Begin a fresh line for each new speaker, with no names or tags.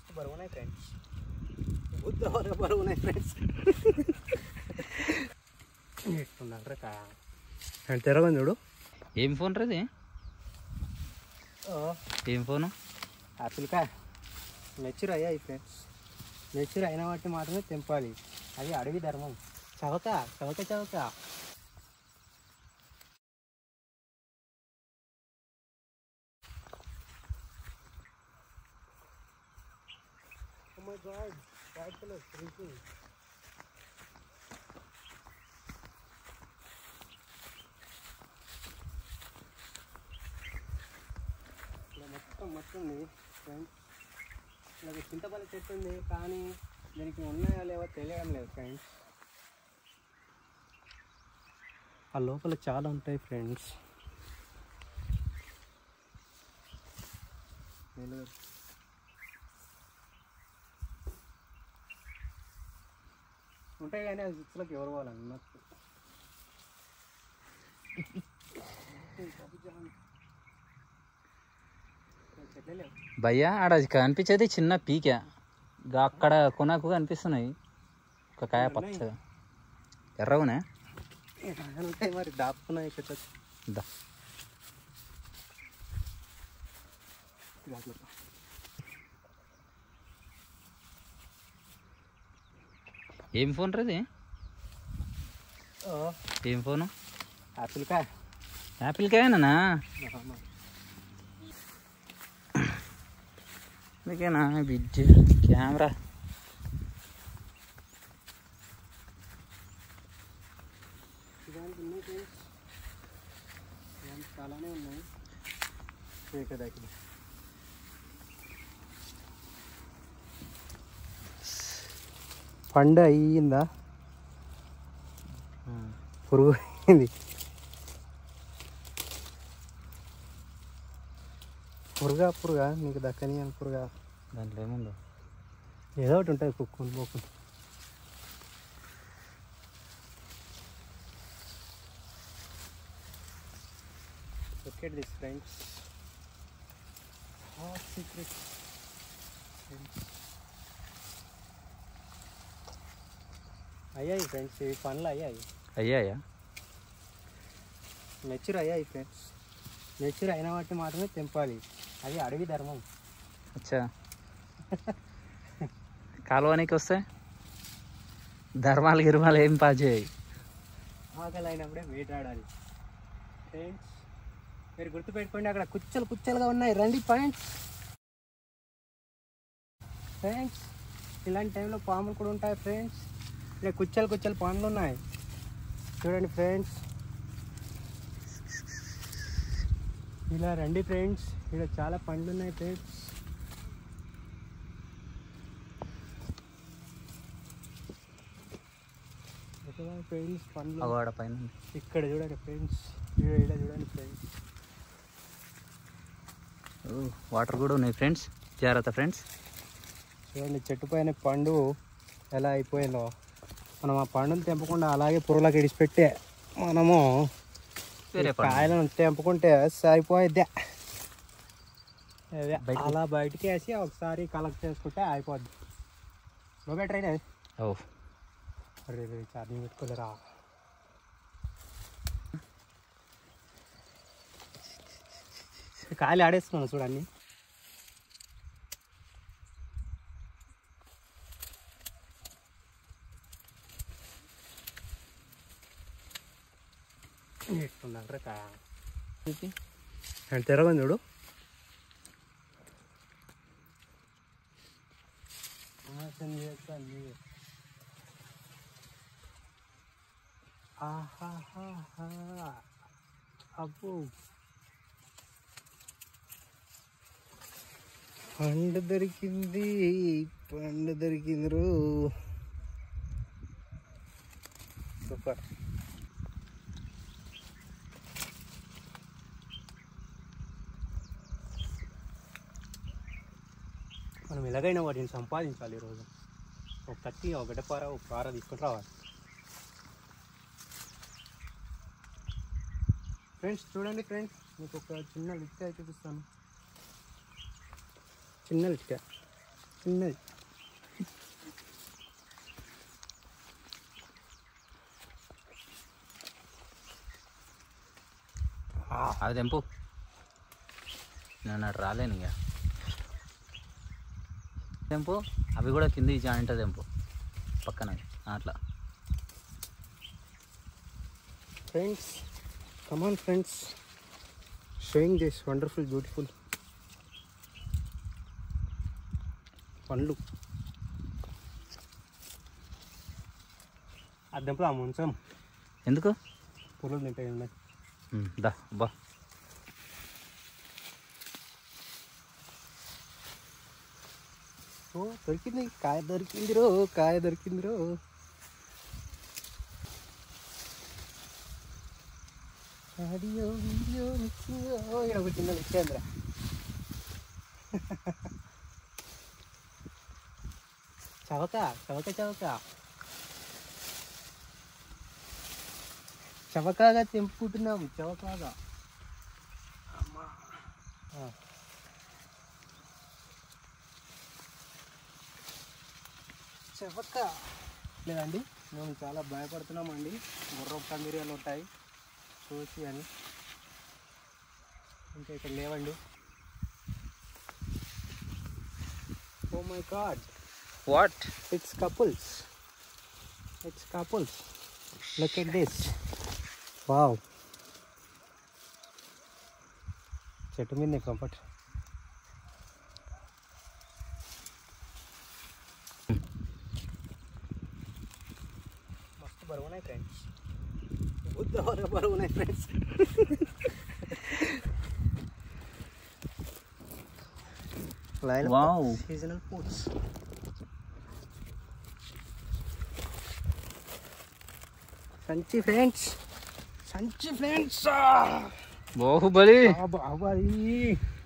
మస్తు బరువు ఉన్నాయి ఫ్రెండ్స్ బుద్ధ వరకు బరువు ఉన్నాయి ఫ్రెండ్స్ ఎట్టున్నారా కా అండ్ తెరగని చూడు
ఏం ఫోన్ రా ఏం ఫోను
యాపిల్ కా మెచ్యూర్ అయ్యాయి ఫ్రెండ్స్ మెచ్యూర్ అయిన వాటి మాత్రమే తెంపాలి అది అడవి ధర్మం చవక చవక చవక Oh my god, white color, freaking. ఇలా మొత్తం మొత్తం ఉంది ఫ్రెండ్స్ ఇలా చింతపల్లి చెట్టు ఉంది కానీ దీనికి ఉన్నాయో లేవో తెలియడం లేదు ఫ్రెండ్స్ ఆ లోపల చాలా ఉంటాయి ఫ్రెండ్స్ ఉంటాయి కానీ అది చిచ్చులకు ఎవరు పోవాలన్నట్టు చెట్లే లేవు
భయ్యా ఆడ కనిపించేది చిన్న పీక గా అక్కడ కొనకు కనిపిస్తున్నాయి ఒక కాయ పచ్చగా ఎర్రగునే
ఏమైనా ఉంటాయి మరి దాపుకున్నాయి చెట్లకు
దా ఏం ఫోన్ రా ఏం ఫోను
యాపిల్ కాయ
యాపిల్ కాయనా మీకేనా బిడ్డ కెమెరా
ఇదానికి ఉన్నాయి ఫ్రెండ్స్ ఇదానికి చాలానే ఉన్నాయి ఏకదాకి పండు అయ్యిందా పురుగు అయింది పురుగా పురుగా నీకు దక్కని అని పురుగా
దాంట్లో ఏముందో
ఏదో ఒకటి ఉంటుంది కుక్కుని పోకుండా Look at this, friends. Top secret. Friends. అయ్యాయి ఫ్రెండ్స్ ఇవి పనులు అయ్యాయి
అయ్యాయా
మెచ్యూర్ అయ్యాయి ఫ్రెండ్స్ మెచ్యూర్ అయిన వాటిని మాత్రమే తెంపాలి అది అడవి ధర్మం
అచ్చా కాలువనికి వస్తే ధర్మాలు గిర్మాలు ఏం పాచేయి
ఆకలి అయినప్పుడే వేటాడాలి ఫ్రెండ్స్ మీరు గుర్తుపెట్టుకోండి అక్కడ కుచ్చలు కుచ్చలుగా ఉన్నాయి రండి ఫ్రెండ్స్ ఫ్రెండ్స్ ఇలాంటి టైంలో పాములు కూడా ఉంటాయి ఫ్రెండ్స్ ఇక్కడ కుచ్చలు కుచ్చలు పాములు ఉన్నాయి చూడండి ఫ్రెండ్స్ ఇలా రండి ఫ్రెండ్స్ ఇక్కడ చాలా పండ్లు ఉన్నాయి ఫ్రెండ్స్ ఫ్రెండ్స్ పండ్లు
అవాడ పైన ఉంది.
ఇక్కడ చూడండి ఫ్రెండ్స్ ఇక్కడ ఇక్కడ చూడండి ఫ్రెండ్స్
ఓ, వాటర్ కూడా ఉన్నాయి ఫ్రెండ్స్ జాగ్రత్త ఫ్రెండ్స్
చూడండి చెట్టు పైన పండు ఎలా అయిపోయిందో మనం ఆ పండును తెంపకుండా అలాగే పురుగులకు ఇడిచిపెట్టే మనము
వేరే
ఈ
పండు.
కాయలను తెంపుకుంటే సరిపోయిద్దే అదే
బయటికి-
అలా బయటికి వేసి ఒకసారి కలెక్ట్ చేసుకుంటే అయిపోద్ది నువ్వు బెటర్ అయినది
ఓ
అరే రే ఛార్జింగ్ పెట్టుకోలేరా కాయలు ఆడేస్తున్నాను చూడండి ఎట్లుందంటారా కా అండ్ తిరగని చూడు నాశనం చేస్తాను నీవే. ఆహాహాహా. అబ్బో పండు దొరికింది పండు దొరికింది రో సూపర్ మనం ఎలాగైనా వాటిని సంపాదించాలి ఈరోజు ఒక కత్తి ఒక గడ్డపార ఒక పార తీసుకొని రావాలి ఫ్రెండ్స్ చూడండి ఫ్రెండ్స్ మీకు ఒక చిన్న లిట్క చూపిస్తాను చిన్న లిట్క చిన్నది
అది తెంపు నేను అటు రాలేను ఇక తెంపు అవి కూడా కింద జాయింట్ తెంపు పక్కన అట్లా
friends come on friends showing this wonderful beautiful పండ్లు అద్దెంపులు ఆ ముంచం
ఎందుకు
పురుగులు తింటాయి ఉన్నాయి
ఉమ్, దా బా
ఓ దొరికింది కాయ దొరికింది రో కాయ దొరికింది రో ఆడియో వీడియో మిక్సింగ్ ఇక్కడ ఒక చిన్న నిత్యేంద్ర చవక చవక చవక చవకాగా తెంపుకుంటున్నాం చవకాగా అమ్మా ఆ. చెవక్క లేదండి మేము చాలా భయపడుతున్నామండి గుర్ర కందిరీలు ఉంటాయి చూసి అని ఇంకా ఇక్కడ లేవండి oh my god
what
it's couples it's couples look at this wow చెట్టు మీద కంఫర్ట్ మస్తు బరువు ఉన్నాయి ఫ్రెండ్స్ బుద్ధ బరువు ఉన్నాయి friends line
wow
seasonal foods సంచి ఫ్రెండ్స్ సంచి ఫ్రెండ్స్
బాహుబలి
బాబాయి